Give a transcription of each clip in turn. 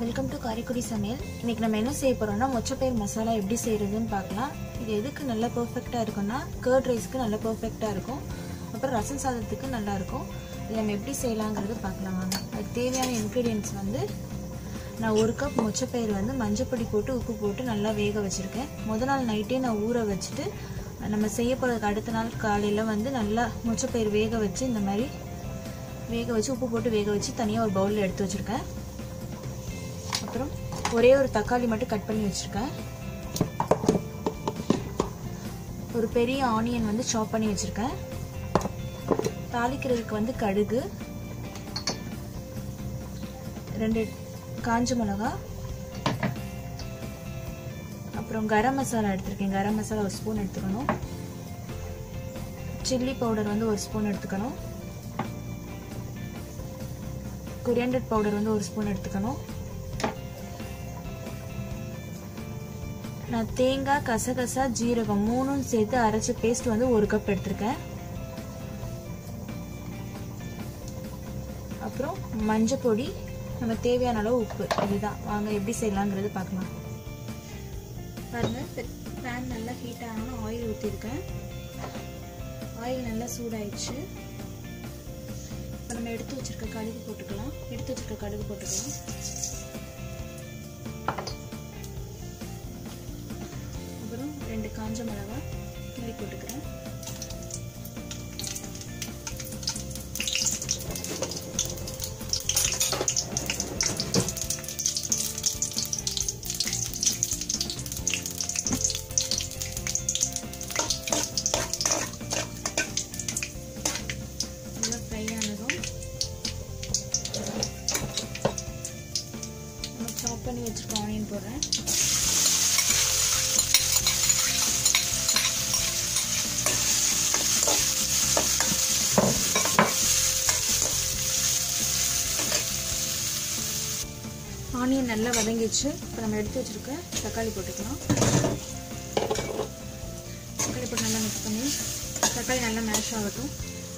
welcome to Karaikudi சமையல் இன்னைக்கு நம்ம என்ன செய்ய போறோம்னா மொச்சப்பயிர் மசாலா எப்படி செய்யறதுன்னு பார்க்கலாம் இது எதுக்கு நல்லா பெர்ஃபெக்டாக இருக்கும்னா கர்ட் ரைஸ்க்கு நல்லா பெர்ஃபெக்டாக இருக்கும் அப்புறம் ரசம் சாதத்துக்கு நல்லா இருக்கும் இது நம்ம எப்படி செய்யலாங்கிறது பார்க்கலாம் வாங்க அதுக்கு தேவையான இன்க்ரீடியன்ட்ஸ் வந்து நான் ஒரு கப் மொச்சப்பயிர் வந்து மஞ்சப்பொடி போட்டு உப்பு போட்டு நல்லா வேக வச்சுருக்கேன் முத நாள் நைட்டே நான் ஊற வச்சுட்டு நம்ம செய்ய போகிறதுக்கு அடுத்த நாள் காலையில் வந்து நல்லா மொச்சப்பயிர் வேக வச்சு இந்த மாதிரி வேக வச்சு உப்பு போட்டு வேக வச்சு தனியாக ஒரு பவுலில் எடுத்து வச்சுருக்கேன் அப்புறம் ஒரே ஒரு தக்காளி மட்டும் கட் பண்ணி வச்சுருக்கேன் ஒரு பெரிய ஆனியன் வந்து சாப் பண்ணி வச்சுருக்கேன் தாளிக்கிறதுக்கு வந்து கடுகு ரெண்டு காஞ்ச மிளகா அப்புறம் கரம் மசாலா எடுத்திருக்கேன் கரம் மசாலா ஒரு ஸ்பூன் எடுத்துக்கணும் சில்லி பவுடர் வந்து ஒரு ஸ்பூன் எடுத்துக்கணும் கொரியாண்டர் பவுடர் வந்து ஒரு ஸ்பூன் எடுத்துக்கணும் நான் தேங்காய் கசகசா ஜீரகம் மூணும் சேர்த்து அரைச்ச பேஸ்ட் வந்து ஒரு கப் எடுத்திருக்கேன் அப்புறம் மஞ்சள் பொடி நம்ம தேவையான அளவு உப்பு இதுதான் வாங்க எப்படி செய்யலாங்கிறது பார்க்கலாம் பாருங்க பேன் நல்லா ஹீட் ஆனாலும் ஆயில் ஊற்றிருக்கேன் ஆயில் நல்லா சூடாயிடுச்சு இப்போ நம்ம எடுத்து வச்சிருக்க கடுகு போட்டுக்கலாம் எடுத்து வச்சிருக்க கடுகு போட்டுக்கலாம் அப்புறம் ரெண்டு காஞ்ச மிளகா கிள்ளி போட்டுக்கிறேன் நல்லா ஃப்ரை ஆனதும் நம்ம சாப் பண்ணி வச்சுருக்க ஆனியன் போடுறேன் ஆனியன் நல்லா வதங்கிடுச்சு இப்போ நம்ம எடுத்து வச்சுருக்க தக்காளி போட்டுக்கலாம் தக்காளி போட்டு நல்லா மிக்ஸ் பண்ணி தக்காளி நல்லா மேஷ் ஆகட்டும்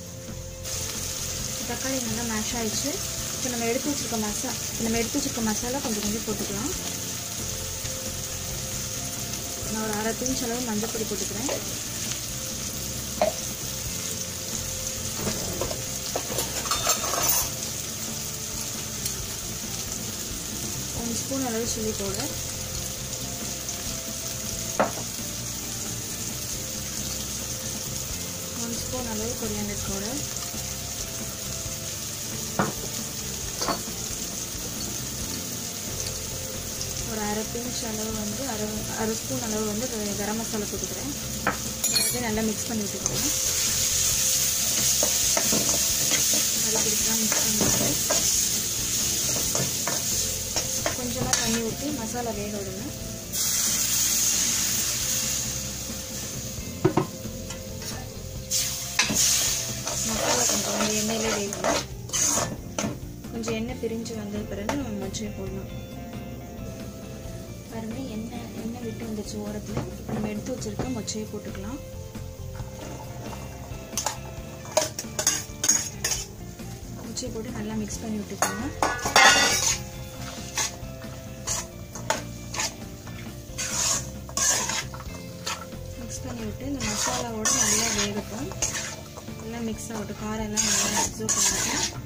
தக்காளி நல்லா மேஷ் ஆயிடுச்சு இப்போ நம்ம எடுத்து வச்சுருக்க மசா நம்ம எடுத்து வச்சுருக்க மசாலா கொஞ்சம் கொஞ்சம் போட்டுக்கலாம் நான் ஒரு அரை பிஞ்ச் அளவு மஞ்சள் பொடி போட்டுக்கிறேன் ஒன் ஸ்பூன் அளவு சில்லி பவுடர் ஒன் ஸ்பூன் அளவு கொரியாண்டர் பவுடர் ஒரு அரை பிஞ்ச் அளவு வந்து அரை அரை ஸ்பூன் அளவு வந்து கரம் மசாலா போட்டுக்கிறேன் அதை நல்லா மிக்ஸ் பண்ணி விட்டுக்கிறேன் அடிக்கடிக்கெலாம் மிக்ஸ் பண்ணிவிட்டு கொஞ்சமாக தண்ணி ஊற்றி மசாலா வேக விடுங்க மசாலா கொஞ்சம் வந்து எண்ணெயிலே வேகணும் கொஞ்சம் எண்ணெய் பிரிஞ்சு வந்த பிறகு நம்ம மொச்சையை போடணும் பாருங்க எண்ணெய் எண்ணெய் விட்டு வந்துச்சு ஓரத்தில் இப்போ நம்ம எடுத்து வச்சிருக்க மொச்சையை போட்டுக்கலாம் மொச்சையை போட்டு நல்லா மிக்ஸ் பண்ணி விட்டுக்கோங்க மிக்ஸ் பண்ணி விட்டு இந்த மசாலாவோட நல்லா வேகட்டும் நல்லா மிக்ஸ் ஆகட்டும் காரம் எல்லாம் நல்லா அப்சர்வ் பண்ணிட்டு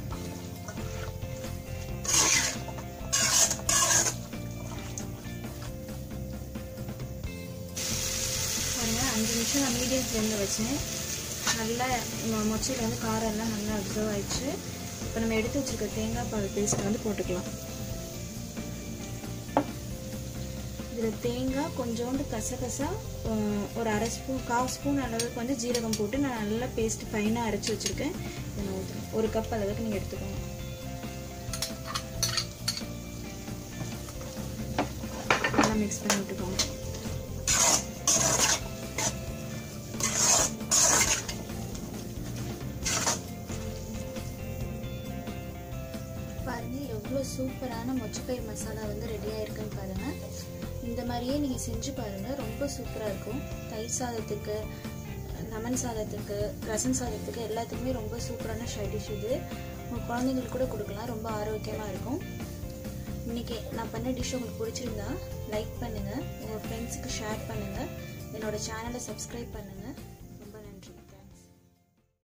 பாருங்கள் அஞ்சு நிமிஷம் நான் மீடியம் ஃப்ளேமில் வச்சேன் நல்லா மொச்சையில் வந்து காரம் எல்லாம் நல்லா அப்சர்வ் ஆயிடுச்சு இப்போ நம்ம எடுத்து வச்சுருக்க தேங்காய் பால் பேஸ்ட்டை வந்து போட்டுக்கலாம் இதில் தேங்காய் கொஞ்சோண்டு கசகசா ஒரு அரை ஸ்பூன் கால் ஸ்பூன் அளவுக்கு வந்து ஜீரகம் போட்டு நான் நல்லா பேஸ்ட் ஃபைனாக அரைச்சி வச்சுருக்கேன் இதை நான் ஊற்றுறேன் ஒரு கப் அளவுக்கு நீங்கள் எடுத்துக்கோங்க நல்லா மிக்ஸ் பண்ணி விட்டுக்கோங்க பாருங்க எவ்வளோ சூப்பரான மொச்சப்பயிர் மசாலா வந்து ரெடியாக இருக்குன்னு பாருங்க இந்த மாதிரியே நீங்கள் செஞ்சு பாருங்க ரொம்ப சூப்பராக இருக்கும் தயிர் சாதத்துக்கு லெமன் சாதத்துக்கு ரசம் சாதத்துக்கு எல்லாத்துக்குமே ரொம்ப சூப்பரான ஷைடிஷ் இது உங்கள் குழந்தைங்களுக்கு கூட கொடுக்கலாம் ரொம்ப ஆரோக்கியமாக இருக்கும் இன்றைக்கி நான் பண்ண டிஷ் உங்களுக்கு பிடிச்சிருந்தா லைக் பண்ணுங்கள் உங்கள் ஃப்ரெண்ட்ஸுக்கு ஷேர் பண்ணுங்கள் என்னோட சேனலை சப்ஸ்கிரைப் பண்ணுங்கள்